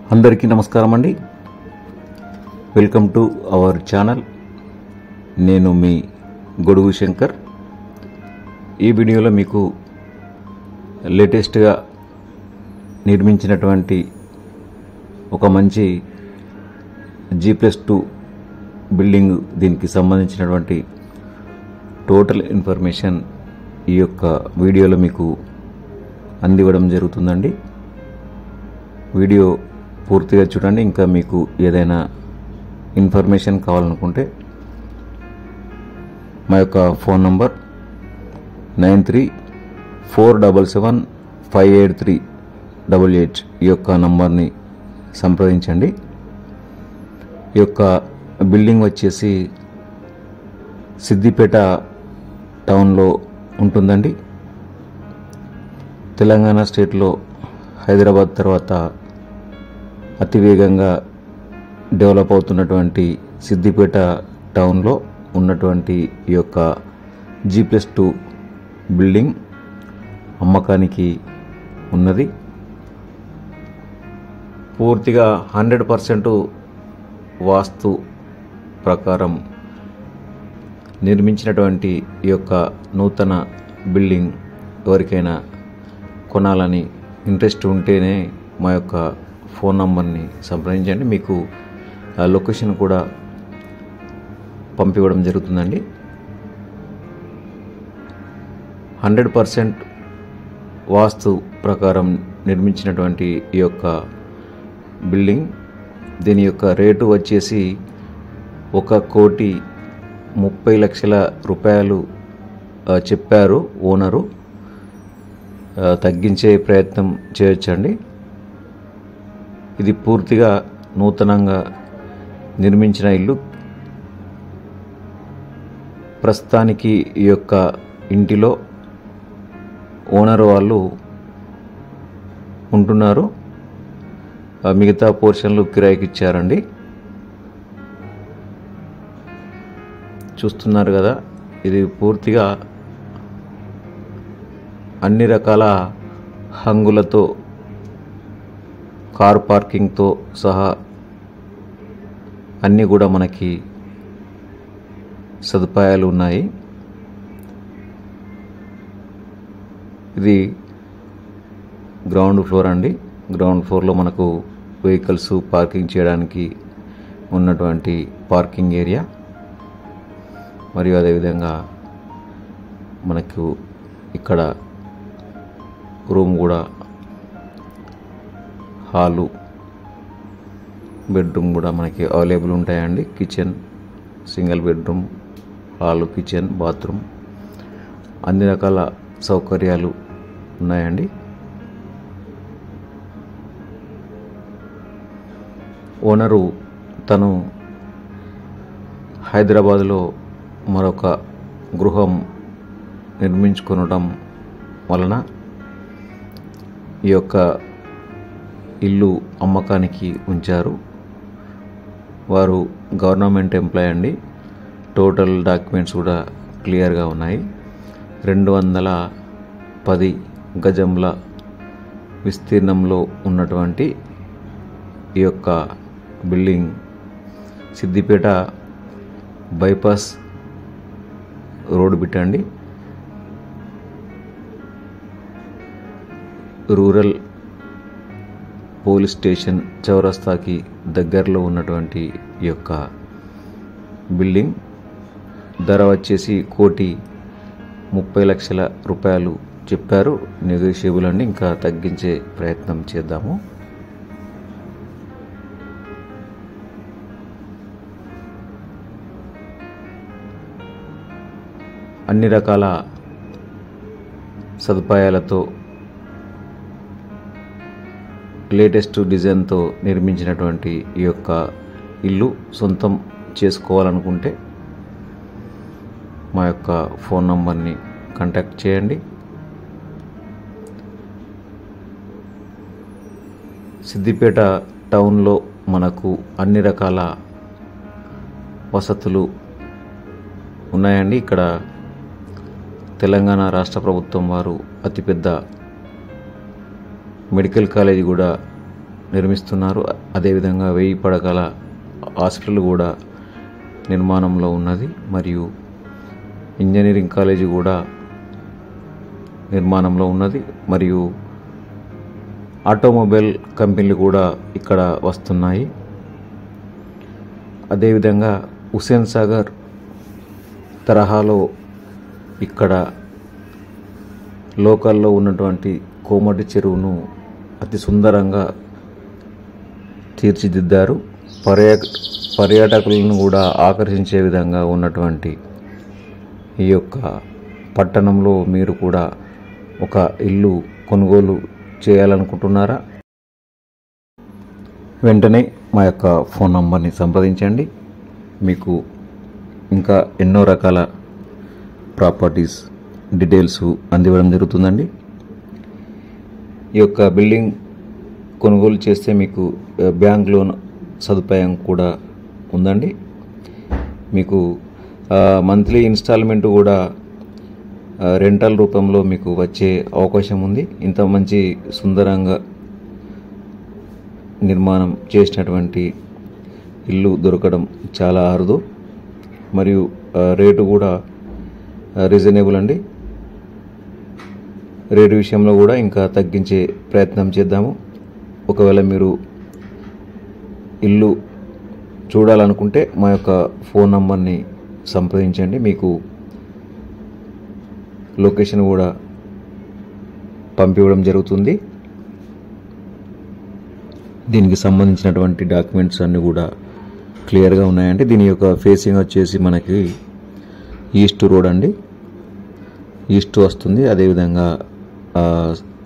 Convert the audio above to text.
అందరికీ నమస్కారం అండి వెల్కమ్ టు అవర్ ఛానల్ నేను మీ గొడుగు శంకర్ ఈ వీడియోలో మీకు లేటెస్ట్గా నిర్మించినటువంటి ఒక మంచి జీ ప్లస్ టూ బిల్డింగ్ దీనికి సంబంధించినటువంటి టోటల్ ఇన్ఫర్మేషన్ ఈ యొక్క వీడియోలో మీకు అందివ్వడం జరుగుతుందండి వీడియో పూర్తిగా చూడండి ఇంకా మీకు ఏదైనా ఇన్ఫర్మేషన్ కావాలనుకుంటే మా యొక్క phone number nine three four double seven five eight three double eight ఈ యొక్క నంబర్ని సంప్రదించండి ఈ యొక్క బిల్డింగ్ వచ్చేసి సిద్దిపేట టౌన్లో ఉంటుందండి తెలంగాణ స్టేట్లో హైదరాబాద్ తర్వాత అతివేగంగా డెవలప్ అవుతున్నటువంటి సిద్దిపేట టౌన్లో ఉన్నటువంటి ఈ యొక్క జీ ప్లస్ టూ బిల్డింగ్ అమ్మకానికి ఉన్నది పూర్తిగా హండ్రెడ్ పర్సెంట్ వాస్తు ప్రకారం నిర్మించినటువంటి ఈ యొక్క నూతన బిల్డింగ్ ఎవరికైనా కొనాలని ఇంట్రెస్ట్ ఉంటేనే మా యొక్క ఫోన్ నంబర్ని సంప్రదించండి మీకు ఆ లొకేషన్ కూడా పంపివ్వడం జరుగుతుందండి హండ్రెడ్ పర్సెంట్ వాస్తు ప్రకారం నిర్మించినటువంటి ఈ యొక్క బిల్డింగ్ దీని యొక్క రేటు వచ్చేసి ఒక కోటి ముప్పై లక్షల రూపాయలు ఆ, చెప్పారు ఓనరు ఆ, తగ్గించే ప్రయత్నం చేయొచ్చండి ఇది పూర్తిగా నూతనంగా నిర్మించిన ఇల్లు ప్రస్తుతానికి ఈ యొక్క ఇంటిలో ఓనర్ వాళ్ళు ఉంటున్నారు ఆ మిగతా పోర్షన్లు కిరాయికి ఇచ్చారండి చూస్తున్నారు కదా ఇది పూర్తిగా అన్ని రకాల హంగులతో కార్ పార్కింగ్తో సహా అన్నీ కూడా మనకి సదుపాయాలు ఉన్నాయి ఇది గ్రౌండ్ ఫ్లోర్ అండి గ్రౌండ్ ఫ్లోర్లో మనకు వెహికల్స్ పార్కింగ్ చేయడానికి ఉన్నటువంటి పార్కింగ్ ఏరియా మరియు అదేవిధంగా మనకు ఇక్కడ రూమ్ కూడా హాలు బెడ్రూమ్ కూడా మనకి అవైలబుల్ ఉంటాయండి kitchen single bedroom hall kitchen bathroom అన్ని రకాల సౌకర్యాలు ఉన్నాయండి ఓనరు తను హైదరాబాద్లో మరొక గృహం నిర్మించుకొనడం వలన ఈ యొక్క ఇల్లు అమ్మకానికి ఉంచారు వారు గవర్నమెంట్ ఎంప్లాయ్ అండి టోటల్ డాక్యుమెంట్స్ కూడా క్లియర్గా ఉన్నాయి రెండు వందల పది గజంల విస్తీర్ణంలో ఉన్నటువంటి ఈ యొక్క బిల్డింగ్ సిద్దిపేట బైపాస్ రోడ్ బిట్టండి రూరల్ పోలీస్ స్టేషన్ చౌరస్తాకి దగ్గరలో ఉన్నటువంటి ఈ యొక్క బిల్డింగ్ ధర వచ్చేసి కోటి ముప్పై లక్షల రూపాయలు చెప్పారు నెగోషియబుల్ అండి ఇంకా తగ్గించే ప్రయత్నం చేద్దాము అన్ని రకాల సదుపాయాలతో లేటెస్ట్ డిజైన్తో నిర్మించినటువంటి ఈ యొక్క ఇల్లు సొంతం చేసుకోవాలనుకుంటే మా యొక్క ఫోన్ నంబర్ని కాంటాక్ట్ చేయండి సిద్దిపేట టౌన్లో మనకు అన్ని రకాల వసతులు ఉన్నాయండి ఇక్కడ తెలంగాణ రాష్ట్ర ప్రభుత్వం వారు అతిపెద్ద మెడికల్ కాలేజీ కూడా నిర్మిస్తున్నారు అదేవిధంగా వెయ్యి పడకల హాస్పిటల్ కూడా నిర్మాణంలో ఉన్నది మరియు ఇంజనీరింగ్ కాలేజీ కూడా నిర్మాణంలో ఉన్నది మరియు ఆటోమొబైల్ కంపెనీలు కూడా ఇక్కడ వస్తున్నాయి అదేవిధంగా హుసేన్ సాగర్ తరహాలో ఇక్కడ లోకల్లో ఉన్నటువంటి కోమటి చెరువును అతి సుందరంగా తీర్చిదిద్దారు పర్యాట పర్యాటకులను కూడా ఆకర్షించే విధంగా ఉన్నటువంటి ఈ యొక్క పట్టణంలో మీరు కూడా ఒక ఇల్లు కొనుగోలు చేయాలనుకుంటున్నారా వెంటనే మా యొక్క ఫోన్ నంబర్ని సంప్రదించండి మీకు ఇంకా ఎన్నో రకాల ప్రాపర్టీస్ డీటెయిల్స్ అందివ్వడం జరుగుతుందండి ఈ యొక్క బిల్డింగ్ కొనుగోలు చేస్తే మీకు ఆ, బ్యాంక్ లోన్ సదుపాయం కూడా ఉందండి మీకు ఆ, మంత్లీ ఇన్స్టాల్మెంట్ కూడా ఆ, రెంటల్ రూపంలో మీకు వచ్చే అవకాశం ఉంది ఇంత మంచి సుందరంగా నిర్మాణం చేసినటువంటి ఇల్లు దొరకడం చాలా అరుదు మరియు ఆ, రేటు కూడా ఆ, రీజనబుల్ అండి రేటు విషయంలో కూడా ఇంకా తగ్గించే ప్రయత్నం చేద్దాము ఒకవేళ మీరు ఇల్లు చూడాలనుకుంటే మా యొక్క ఫోన్ నంబర్ని సంప్రదించండి మీకు లొకేషన్ కూడా పంపివ్వడం జరుగుతుంది దీనికి సంబంధించినటువంటి డాక్యుమెంట్స్ అన్నీ కూడా క్లియర్గా ఉన్నాయండి దీని యొక్క ఫేసింగ్ వచ్చేసి మనకి ఈస్ట్ రోడ్ అండి ఈస్ట్ వస్తుంది అదేవిధంగా ఆ,